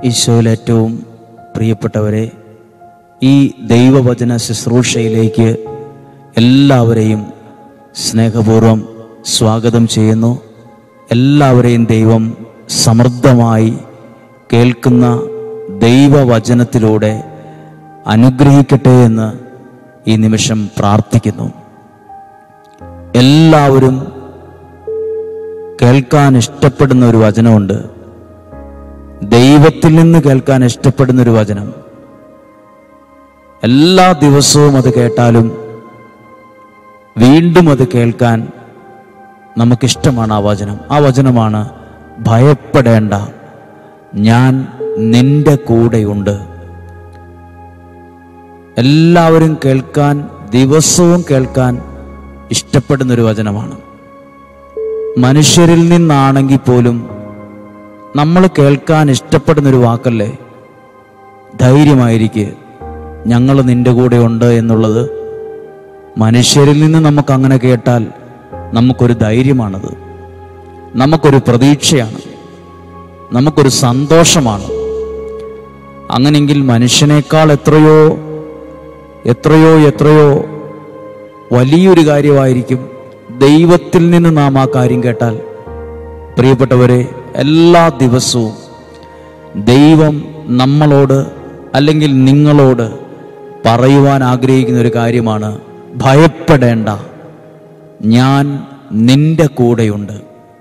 ഈശോയിൽ ഏറ്റവും പ്രിയപ്പെട്ടവരെ ഈ ദൈവവചന ശുശ്രൂഷയിലേക്ക് എല്ലാവരെയും സ്നേഹപൂർവം സ്വാഗതം ചെയ്യുന്നു എല്ലാവരെയും ദൈവം സമൃദ്ധമായി കേൾക്കുന്ന ദൈവവചനത്തിലൂടെ അനുഗ്രഹിക്കട്ടെ എന്ന് ഈ നിമിഷം പ്രാർത്ഥിക്കുന്നു എല്ലാവരും കേൾക്കാൻ ഇഷ്ടപ്പെടുന്ന ഒരു വചനമുണ്ട് ദൈവത്തിൽ നിന്ന് കേൾക്കാൻ ഇഷ്ടപ്പെടുന്ന ഒരു വചനം എല്ലാ ദിവസവും അത് കേട്ടാലും വീണ്ടും അത് കേൾക്കാൻ നമുക്കിഷ്ടമാണ് ആ വചനം ആ വചനമാണ് ഭയപ്പെടേണ്ട ഞാൻ നിന്റെ കൂടെയുണ്ട് എല്ലാവരും കേൾക്കാൻ ദിവസവും കേൾക്കാൻ ഇഷ്ടപ്പെടുന്ന ഒരു വചനമാണ് മനുഷ്യരിൽ നിന്നാണെങ്കിൽ പോലും നമ്മൾ കേൾക്കാൻ ഇഷ്ടപ്പെടുന്ന ഒരു വാക്കല്ലേ ധൈര്യമായിരിക്കെ ഞങ്ങൾ നിന്റെ കൂടെ ഉണ്ട് എന്നുള്ളത് മനുഷ്യരിൽ നിന്ന് നമുക്ക് അങ്ങനെ കേട്ടാൽ നമുക്കൊരു ധൈര്യമാണത് നമുക്കൊരു പ്രതീക്ഷയാണ് നമുക്കൊരു സന്തോഷമാണ് അങ്ങനെയെങ്കിൽ മനുഷ്യനേക്കാൾ എത്രയോ എത്രയോ എത്രയോ വലിയൊരു കാര്യമായിരിക്കും ദൈവത്തിൽ നിന്ന് നാം ആ കാര്യം കേട്ടാൽ പ്രിയപ്പെട്ടവരെ എല്ലാ ദിവസവും ദൈവം നമ്മളോട് അല്ലെങ്കിൽ നിങ്ങളോട് പറയുവാൻ ആഗ്രഹിക്കുന്ന ഒരു കാര്യമാണ് ഭയപ്പെടേണ്ട ഞാൻ നിന്റെ കൂടെയുണ്ട്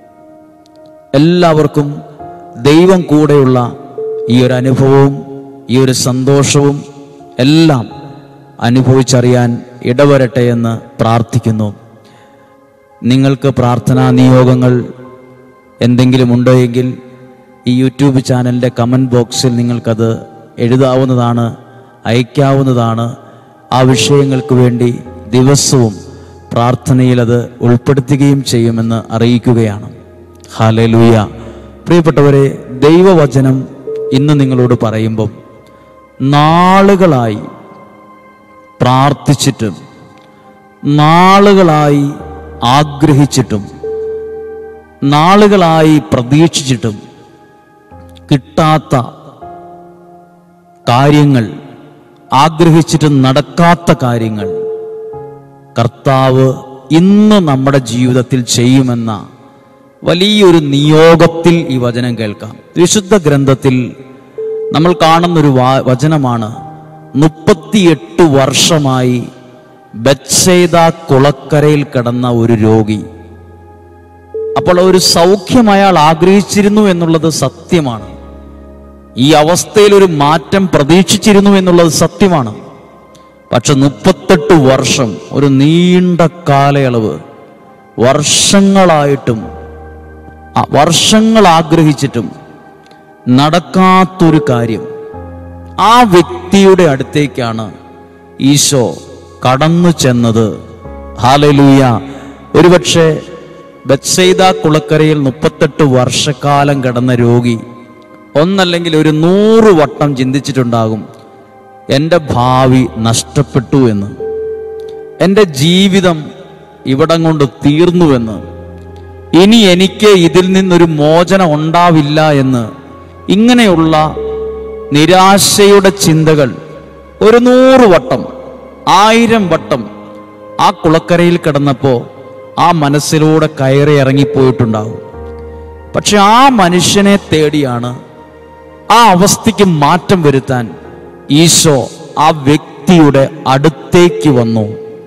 എല്ലാവർക്കും ദൈവം കൂടെയുള്ള ഈ ഒരു അനുഭവവും ഈ ഒരു സന്തോഷവും എല്ലാം അനുഭവിച്ചറിയാൻ ഇടവരട്ടെ എന്ന് പ്രാർത്ഥിക്കുന്നു നിങ്ങൾക്ക് പ്രാർത്ഥനാ നിയോഗങ്ങൾ എന്തെങ്കിലും ഉണ്ടോ എങ്കിൽ ഈ യൂട്യൂബ് ചാനലിൻ്റെ കമൻറ്റ് ബോക്സിൽ നിങ്ങൾക്കത് എഴുതാവുന്നതാണ് അയക്കാവുന്നതാണ് ആ വിഷയങ്ങൾക്ക് വേണ്ടി ദിവസവും പ്രാർത്ഥനയിൽ അത് ഉൾപ്പെടുത്തുകയും ചെയ്യുമെന്ന് അറിയിക്കുകയാണ് ഹാലലൂയ പ്രിയപ്പെട്ടവരെ ദൈവവചനം ഇന്ന് നിങ്ങളോട് പറയുമ്പം നാളുകളായി പ്രാർത്ഥിച്ചിട്ടും നാളുകളായി ആഗ്രഹിച്ചിട്ടും നാളുകളായി പ്രതീക്ഷിച്ചിട്ടും കിട്ടാത്ത കാര്യങ്ങൾ ആഗ്രഹിച്ചിട്ടും നടക്കാത്ത കാര്യങ്ങൾ കർത്താവ് ഇന്ന് നമ്മുടെ ജീവിതത്തിൽ ചെയ്യുമെന്ന വലിയൊരു നിയോഗത്തിൽ ഈ വചനം കേൾക്കാം വിശുദ്ധ ഗ്രന്ഥത്തിൽ നമ്മൾ കാണുന്നൊരു വാ- വചനമാണ് മുപ്പത്തിയെട്ട് വർഷമായി ബത്സേദ കുളക്കരയിൽ കിടന്ന ഒരു രോഗി അപ്പോൾ ഒരു സൗഖ്യം അയാൾ ആഗ്രഹിച്ചിരുന്നു എന്നുള്ളത് സത്യമാണ് ഈ അവസ്ഥയിൽ ഒരു മാറ്റം പ്രതീക്ഷിച്ചിരുന്നു എന്നുള്ളത് സത്യമാണ് പക്ഷെ മുപ്പത്തെട്ട് വർഷം ഒരു നീണ്ട കാലയളവ് വർഷങ്ങളായിട്ടും ആ, വർഷങ്ങൾ ആഗ്രഹിച്ചിട്ടും നടക്കാത്തൊരു കാര്യം ആ വ്യക്തിയുടെ അടുത്തേക്കാണ് ഈശോ കടന്നു ചെന്നത് ഹാലലൂയ ഒരുപക്ഷെ ബത്സൈദ കുളക്കരയിൽ മുപ്പത്തെട്ട് വർഷക്കാലം കിടന്ന രോഗി ഒന്നല്ലെങ്കിൽ ഒരു നൂറ് വട്ടം ചിന്തിച്ചിട്ടുണ്ടാകും എൻ്റെ ഭാവി നഷ്ടപ്പെട്ടു എന്ന് എൻ്റെ ജീവിതം ഇവിടം കൊണ്ട് തീർന്നുവെന്ന് ഇനി എനിക്ക് ഇതിൽ നിന്നൊരു മോചനം ഉണ്ടാവില്ല എന്ന് ഇങ്ങനെയുള്ള നിരാശയുടെ ചിന്തകൾ ഒരു നൂറ് വട്ടം ആയിരം വട്ടം ആ കുളക്കരയിൽ കിടന്നപ്പോൾ ആ മനസ്സിലൂടെ കയറി ഇറങ്ങിപ്പോയിട്ടുണ്ടാവും പക്ഷെ ആ മനുഷ്യനെ തേടിയാണ് ആ അവസ്ഥയ്ക്ക് മാറ്റം വരുത്താൻ ഈശോ ആ വ്യക്തിയുടെ അടുത്തേക്ക് വന്നു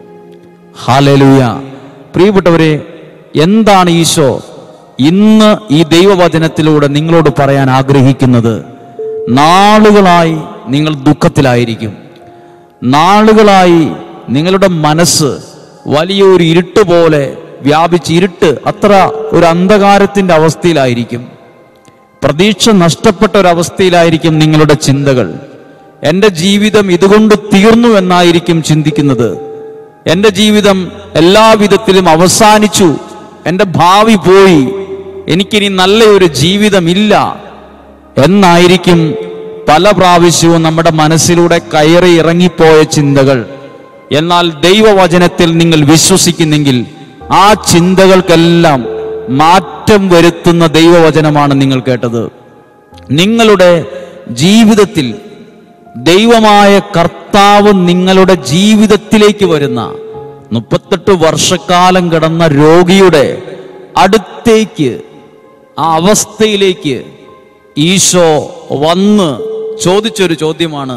ഹാലലൂയ പ്രിയപ്പെട്ടവരെ എന്താണ് ഈശോ ഇന്ന് ഈ ദൈവവചനത്തിലൂടെ നിങ്ങളോട് പറയാൻ ആഗ്രഹിക്കുന്നത് നാളുകളായി നിങ്ങൾ ദുഃഖത്തിലായിരിക്കും നാളുകളായി നിങ്ങളുടെ മനസ്സ് വലിയൊരു ഇരുട്ട് പോലെ വ്യാപിച്ച് ഇരുട്ട് അത്ര ഒരു അന്ധകാരത്തിന്റെ അവസ്ഥയിലായിരിക്കും പ്രതീക്ഷ നഷ്ടപ്പെട്ട ഒരവസ്ഥയിലായിരിക്കും നിങ്ങളുടെ ചിന്തകൾ എൻ്റെ ജീവിതം ഇതുകൊണ്ട് തീർന്നു എന്നായിരിക്കും ചിന്തിക്കുന്നത് എൻ്റെ ജീവിതം എല്ലാവിധത്തിലും അവസാനിച്ചു എൻ്റെ ഭാവി പോയി എനിക്കിനി നല്ലൊരു ജീവിതമില്ല എന്നായിരിക്കും പല പ്രാവശ്യവും നമ്മുടെ മനസ്സിലൂടെ കയറി ഇറങ്ങിപ്പോയ ചിന്തകൾ എന്നാൽ ദൈവവചനത്തിൽ നിങ്ങൾ വിശ്വസിക്കുന്നെങ്കിൽ ആ ചിന്തകൾക്കെല്ലാം മാറ്റം വരുത്തുന്ന ദൈവവചനമാണ് നിങ്ങൾ കേട്ടത് നിങ്ങളുടെ ജീവിതത്തിൽ ദൈവമായ കർത്താവ് നിങ്ങളുടെ ജീവിതത്തിലേക്ക് വരുന്ന മുപ്പത്തെട്ട് വർഷക്കാലം കിടന്ന രോഗിയുടെ അടുത്തേക്ക് ആ അവസ്ഥയിലേക്ക് ഈശോ വന്ന് ചോദിച്ചൊരു ചോദ്യമാണ്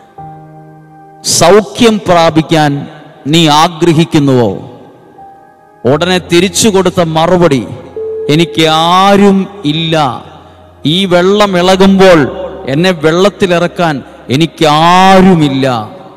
സൗഖ്യം പ്രാപിക്കാൻ നീ ആഗ്രഹിക്കുന്നുവോ ഉടനെ തിരിച്ചു കൊടുത്ത മറുപടി എനിക്ക് ആരും ഇല്ല ഈ വെള്ളം ഇളകുമ്പോൾ എന്നെ വെള്ളത്തിലിറക്കാൻ എനിക്ക് ആരുമില്ല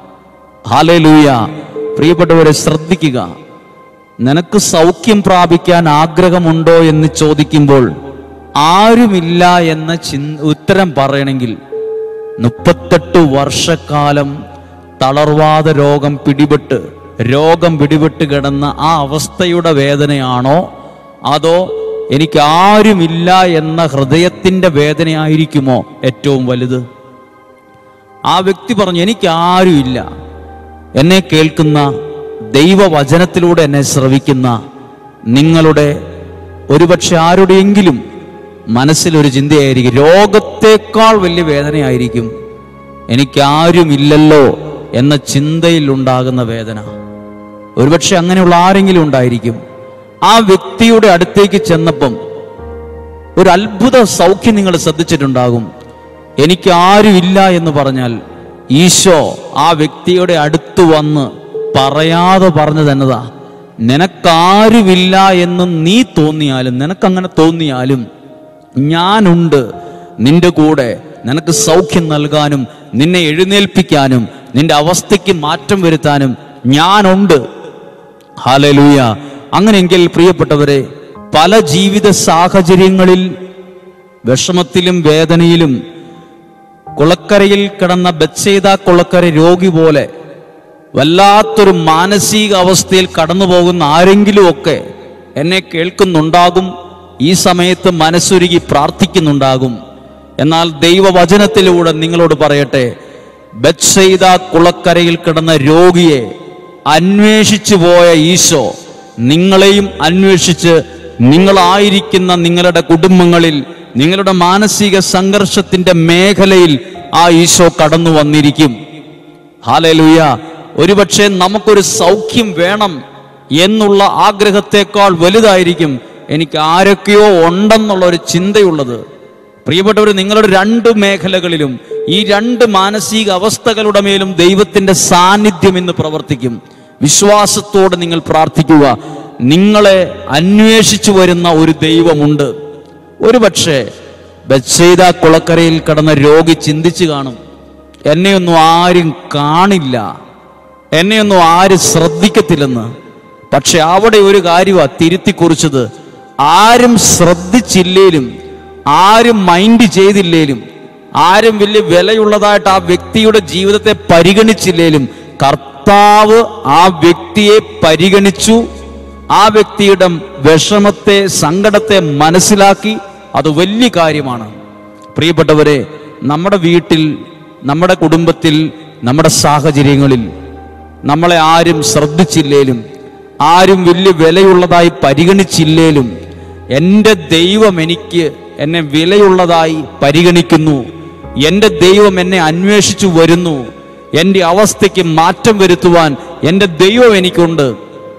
ഹാലലൂയ പ്രിയപ്പെട്ടവരെ ശ്രദ്ധിക്കുക നിനക്ക് സൗഖ്യം പ്രാപിക്കാൻ ആഗ്രഹമുണ്ടോ എന്ന് ചോദിക്കുമ്പോൾ ആരുമില്ല എന്ന ചിന് ഉത്തരം പറയണമെങ്കിൽ മുപ്പത്തെട്ട് വർഷക്കാലം തളർവാദ രോഗം പിടിപെട്ട് രോഗം പിടിപെട്ട് കിടന്ന ആ അവസ്ഥയുടെ വേദനയാണോ അതോ എനിക്ക് ആരുമില്ല എന്ന ഹൃദയത്തിന്റെ വേദനയായിരിക്കുമോ ഏറ്റവും വലുത് ആ വ്യക്തി പറഞ്ഞു എനിക്ക് ആരുമില്ല എന്നെ കേൾക്കുന്ന ദൈവവചനത്തിലൂടെ എന്നെ ശ്രവിക്കുന്ന നിങ്ങളുടെ ഒരുപക്ഷെ ആരുടെയെങ്കിലും മനസ്സിലൊരു ചിന്തയായിരിക്കും രോഗത്തേക്കാൾ വലിയ വേദനയായിരിക്കും എനിക്ക് ആരുമില്ലല്ലോ എന്ന ചിന്തയിൽ ഉണ്ടാകുന്ന വേദന ഒരുപക്ഷെ അങ്ങനെയുള്ള ആരെങ്കിലും ഉണ്ടായിരിക്കും ആ വ്യക്തിയുടെ അടുത്തേക്ക് ചെന്നപ്പം ഒരു അത്ഭുത സൗഖ്യം നിങ്ങൾ ശ്രദ്ധിച്ചിട്ടുണ്ടാകും എനിക്ക് ആരുമില്ല എന്ന് പറഞ്ഞാൽ ഈശോ ആ വ്യക്തിയുടെ അടുത്ത് വന്ന് പറയാതെ പറഞ്ഞു തന്നതാ നിനക്കാരുമില്ല എന്ന് നീ തോന്നിയാലും നിനക്കങ്ങനെ തോന്നിയാലും ഞാനുണ്ട് നിന്റെ കൂടെ നിനക്ക് സൗഖ്യം നൽകാനും നിന്നെ എഴുന്നേൽപ്പിക്കാനും നിന്റെ അവസ്ഥയ്ക്ക് മാറ്റം വരുത്താനും ഞാനുണ്ട് ഹാലലൂയ അങ്ങനെയെങ്കിൽ പ്രിയപ്പെട്ടവരെ പല ജീവിത സാഹചര്യങ്ങളിൽ വിഷമത്തിലും വേദനയിലും കുളക്കരയിൽ കിടന്ന ബത്സേത കുളക്കര രോഗി പോലെ വല്ലാത്തൊരു മാനസിക അവസ്ഥയിൽ കടന്നു പോകുന്ന ആരെങ്കിലുമൊക്കെ എന്നെ കേൾക്കുന്നുണ്ടാകും ഈ സമയത്ത് മനസ്സുരുകി പ്രാർത്ഥിക്കുന്നുണ്ടാകും എന്നാൽ ദൈവവചനത്തിലൂടെ നിങ്ങളോട് പറയട്ടെ ബത്സെയ്ത കുളക്കരയിൽ കിടന്ന രോഗിയെ അന്വേഷിച്ചു പോയ ഈശോ നിങ്ങളെയും അന്വേഷിച്ച് നിങ്ങളായിരിക്കുന്ന നിങ്ങളുടെ കുടുംബങ്ങളിൽ നിങ്ങളുടെ മാനസിക സംഘർഷത്തിന്റെ മേഖലയിൽ ആ ഈശോ കടന്നു വന്നിരിക്കും ഹാലലൂയ ഒരുപക്ഷെ നമുക്കൊരു സൗഖ്യം വേണം എന്നുള്ള ആഗ്രഹത്തെക്കാൾ വലുതായിരിക്കും എനിക്ക് ആരൊക്കെയോ ഉണ്ടെന്നുള്ള ഒരു ചിന്തയുള്ളത് പ്രിയപ്പെട്ടവർ നിങ്ങളുടെ രണ്ട് മേഖലകളിലും ഈ രണ്ട് മാനസിക അവസ്ഥകളുടെ മേലും ദൈവത്തിന്റെ സാന്നിധ്യം ഇന്ന് പ്രവർത്തിക്കും വിശ്വാസത്തോടെ നിങ്ങൾ പ്രാർത്ഥിക്കുക നിങ്ങളെ അന്വേഷിച്ചു വരുന്ന ഒരു ദൈവമുണ്ട് ഒരുപക്ഷെ ബത്സേത കുളക്കരയിൽ കടന്ന രോഗി ചിന്തിച്ചു കാണും എന്നെയൊന്നും ആരും കാണില്ല എന്നെയൊന്നും ആരും ശ്രദ്ധിക്കത്തില്ലെന്ന് പക്ഷെ അവിടെ ഒരു കാര്യമാ തിരുത്തി കുറിച്ചത് ആരും ശ്രദ്ധിച്ചില്ലേലും ആരും മൈൻഡ് ചെയ്തില്ലേലും ആരും വലിയ വിലയുള്ളതായിട്ട് ആ വ്യക്തിയുടെ ജീവിതത്തെ പരിഗണിച്ചില്ലേലും കർത്താവ് ആ വ്യക്തിയെ പരിഗണിച്ചു ആ വ്യക്തിയുടെ വിഷമത്തെ സങ്കടത്തെ മനസ്സിലാക്കി അത് വലിയ കാര്യമാണ് പ്രിയപ്പെട്ടവരെ നമ്മുടെ വീട്ടിൽ നമ്മുടെ കുടുംബത്തിൽ നമ്മുടെ സാഹചര്യങ്ങളിൽ നമ്മളെ ആരും ശ്രദ്ധിച്ചില്ലേലും ആരും വലിയ വിലയുള്ളതായി പരിഗണിച്ചില്ലേലും എൻ്റെ ദൈവം എനിക്ക് എന്നെ വിലയുള്ളതായി പരിഗണിക്കുന്നു എൻ്റെ ദൈവം എന്നെ അന്വേഷിച്ചു വരുന്നു എൻ്റെ അവസ്ഥയ്ക്ക് മാറ്റം വരുത്തുവാൻ എൻ്റെ ദൈവം എനിക്കുണ്ട്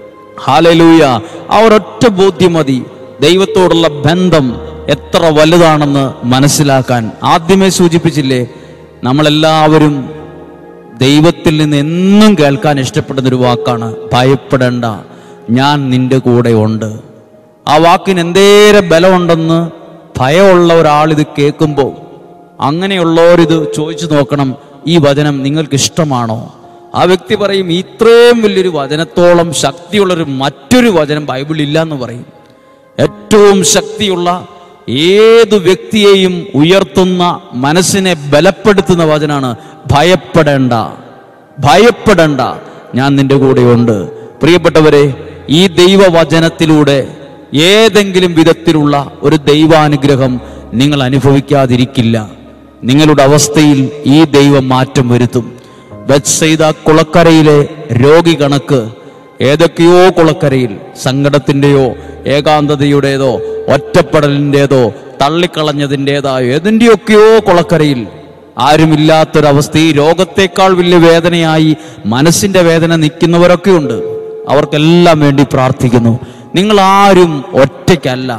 ഹാലലൂയ ആ ഒരൊറ്റ ബോധ്യം മതി ദൈവത്തോടുള്ള ബന്ധം എത്ര വലുതാണെന്ന് മനസ്സിലാക്കാൻ ആദ്യമേ സൂചിപ്പിച്ചില്ലേ നമ്മളെല്ലാവരും ദൈവത്തിൽ നിന്ന് എന്നും കേൾക്കാൻ ഇഷ്ടപ്പെടുന്ന ഒരു വാക്കാണ് ഭയപ്പെടേണ്ട ഞാൻ നിന്റെ കൂടെ ഉണ്ട് ആ വാക്കിന് എന്തേരെ ബലമുണ്ടെന്ന് ഭയമുള്ള ഒരാൾ ഇത് കേൾക്കുമ്പോൾ അങ്ങനെയുള്ളവരിത് ചോദിച്ചു നോക്കണം ഈ വചനം നിങ്ങൾക്ക് ഇഷ്ടമാണോ ആ വ്യക്തി പറയും ഇത്രയും വലിയൊരു വചനത്തോളം ശക്തിയുള്ളൊരു മറ്റൊരു വചനം ബൈബിളിൽ ഇല്ല എന്ന് പറയും ഏറ്റവും ശക്തിയുള്ള ഏതു വ്യക്തിയെയും ഉയർത്തുന്ന മനസ്സിനെ ബലപ്പെടുത്തുന്ന വചനാണ് ഭയപ്പെടേണ്ട ഭയപ്പെടേണ്ട ഞാൻ നിന്റെ കൂടെയുണ്ട് പ്രിയപ്പെട്ടവരെ ഈ ദൈവവചനത്തിലൂടെ ഏതെങ്കിലും വിധത്തിലുള്ള ഒരു ദൈവാനുഗ്രഹം നിങ്ങൾ അനുഭവിക്കാതിരിക്കില്ല നിങ്ങളുടെ അവസ്ഥയിൽ ഈ ദൈവം മാറ്റം വരുത്തും ബത്സൈദ കുളക്കരയിലെ രോഗി കണക്ക് ഏതൊക്കെയോ കുളക്കരയിൽ സങ്കടത്തിൻ്റെയോ ഏകാന്തതയുടേതോ ഒറ്റപ്പെടലിൻ്റെതോ തള്ളിക്കളഞ്ഞതിൻ്റെതായോ ഏതിൻ്റെയൊക്കെയോ കുളക്കരയിൽ ആരുമില്ലാത്തൊരവസ്ഥ ഈ രോഗത്തെക്കാൾ വലിയ വേദനയായി മനസ്സിന്റെ വേദന നിൽക്കുന്നവരൊക്കെ ഉണ്ട് അവർക്കെല്ലാം വേണ്ടി പ്രാർത്ഥിക്കുന്നു നിങ്ങൾ ആരും ഒറ്റയ്ക്കല്ല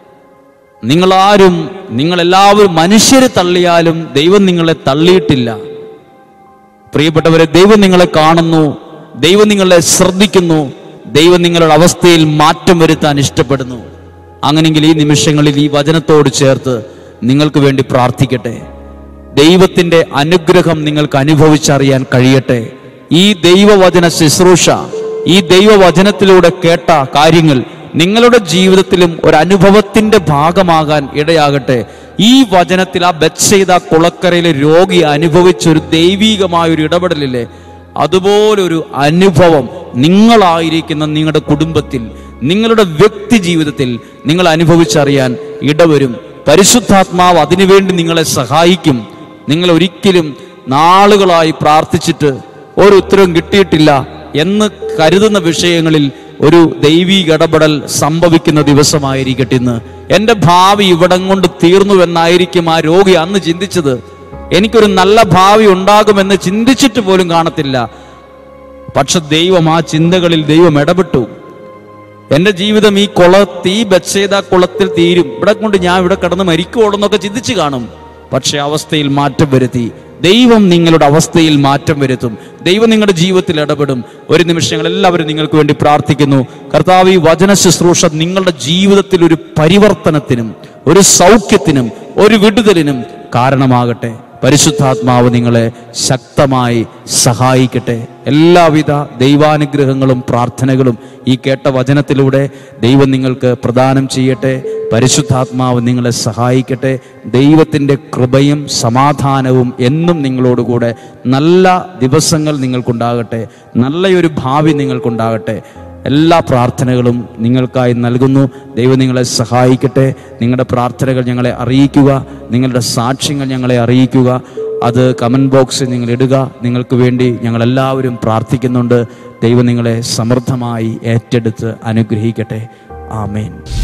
നിങ്ങളാരും നിങ്ങളെല്ലാവരും മനുഷ്യരെ തള്ളിയാലും ദൈവം നിങ്ങളെ തള്ളിയിട്ടില്ല പ്രിയപ്പെട്ടവരെ ദൈവം നിങ്ങളെ കാണുന്നു ദൈവം നിങ്ങളെ ശ്രദ്ധിക്കുന്നു ദൈവം നിങ്ങളുടെ അവസ്ഥയിൽ മാറ്റം വരുത്താൻ ഇഷ്ടപ്പെടുന്നു അങ്ങനെങ്കിൽ ഈ നിമിഷങ്ങളിൽ ഈ വചനത്തോട് ചേർത്ത് നിങ്ങൾക്ക് വേണ്ടി പ്രാർത്ഥിക്കട്ടെ ദൈവത്തിന്റെ അനുഗ്രഹം നിങ്ങൾക്ക് അനുഭവിച്ചറിയാൻ കഴിയട്ടെ ഈ ദൈവവചന ശുശ്രൂഷ ഈ ദൈവവചനത്തിലൂടെ കേട്ട കാര്യങ്ങൾ നിങ്ങളുടെ ജീവിതത്തിലും ഒരു അനുഭവത്തിന്റെ ഭാഗമാകാൻ ഇടയാകട്ടെ ഈ വചനത്തിൽ ആ ബത്സെയ്ത കുളക്കരയിലെ രോഗി അനുഭവിച്ച ഒരു ദൈവീകമായ ഒരു ഇടപെടലില്ലേ അതുപോലൊരു അനുഭവം നിങ്ങളായിരിക്കുന്ന നിങ്ങളുടെ കുടുംബത്തിൽ നിങ്ങളുടെ വ്യക്തി ജീവിതത്തിൽ നിങ്ങൾ അനുഭവിച്ചറിയാൻ ഇടവരും പരിശുദ്ധാത്മാവ് അതിനുവേണ്ടി നിങ്ങളെ സഹായിക്കും നിങ്ങൾ ഒരിക്കലും നാളുകളായി പ്രാർത്ഥിച്ചിട്ട് ഒരു ഉത്തരവും കിട്ടിയിട്ടില്ല എന്ന് കരുതുന്ന വിഷയങ്ങളിൽ ഒരു ദൈവീക ഇടപെടൽ സംഭവിക്കുന്ന ദിവസമായിരിക്കട്ടെ ഇന്ന് എൻ്റെ ഭാവി ഇവിടം കൊണ്ട് തീർന്നുവെന്നായിരിക്കും ആ രോഗി അന്ന് ചിന്തിച്ചത് എനിക്കൊരു നല്ല ഭാവി ഉണ്ടാകുമെന്ന് ചിന്തിച്ചിട്ട് പോലും കാണത്തില്ല പക്ഷെ ദൈവം ആ ചിന്തകളിൽ ദൈവം ഇടപെട്ടു എന്റെ ജീവിതം ഈ കുളത്ത് ഈ ബച്ചേത കുളത്തിൽ തീരും ഇവിടെ കൊണ്ട് ഞാൻ ഇവിടെ കിടന്ന് മരിക്കുവോളെന്നൊക്കെ ചിന്തിച്ചു കാണും പക്ഷെ അവസ്ഥയിൽ മാറ്റം വരുത്തി ദൈവം നിങ്ങളുടെ അവസ്ഥയിൽ മാറ്റം വരുത്തും ദൈവം നിങ്ങളുടെ ജീവിതത്തിൽ ഇടപെടും ഒരു നിമിഷങ്ങൾ എല്ലാവരും നിങ്ങൾക്ക് വേണ്ടി പ്രാർത്ഥിക്കുന്നു കർത്താവ് ഈ വചന ശുശ്രൂഷ നിങ്ങളുടെ ജീവിതത്തിൽ ഒരു പരിവർത്തനത്തിനും ഒരു സൗഖ്യത്തിനും ഒരു വിടുതലിനും കാരണമാകട്ടെ പരിശുദ്ധാത്മാവ് നിങ്ങളെ ശക്തമായി സഹായിക്കട്ടെ എല്ലാവിധ ദൈവാനുഗ്രഹങ്ങളും പ്രാർത്ഥനകളും ഈ കേട്ട വചനത്തിലൂടെ ദൈവം നിങ്ങൾക്ക് പ്രദാനം ചെയ്യട്ടെ പരിശുദ്ധാത്മാവ് നിങ്ങളെ സഹായിക്കട്ടെ ദൈവത്തിൻ്റെ കൃപയും സമാധാനവും എന്നും നിങ്ങളോടുകൂടെ നല്ല ദിവസങ്ങൾ നിങ്ങൾക്കുണ്ടാകട്ടെ നല്ലൊരു ഭാവി നിങ്ങൾക്കുണ്ടാകട്ടെ എല്ലാ പ്രാർത്ഥനകളും നിങ്ങൾക്കായി നൽകുന്നു ദൈവം നിങ്ങളെ സഹായിക്കട്ടെ നിങ്ങളുടെ പ്രാർത്ഥനകൾ ഞങ്ങളെ അറിയിക്കുക നിങ്ങളുടെ സാക്ഷ്യങ്ങൾ ഞങ്ങളെ അറിയിക്കുക അത് കമൻറ്റ് ബോക്സിൽ നിങ്ങൾ ഇടുക നിങ്ങൾക്ക് വേണ്ടി ഞങ്ങളെല്ലാവരും പ്രാർത്ഥിക്കുന്നുണ്ട് ദൈവം നിങ്ങളെ സമൃദ്ധമായി ഏറ്റെടുത്ത് അനുഗ്രഹിക്കട്ടെ ആമേൻ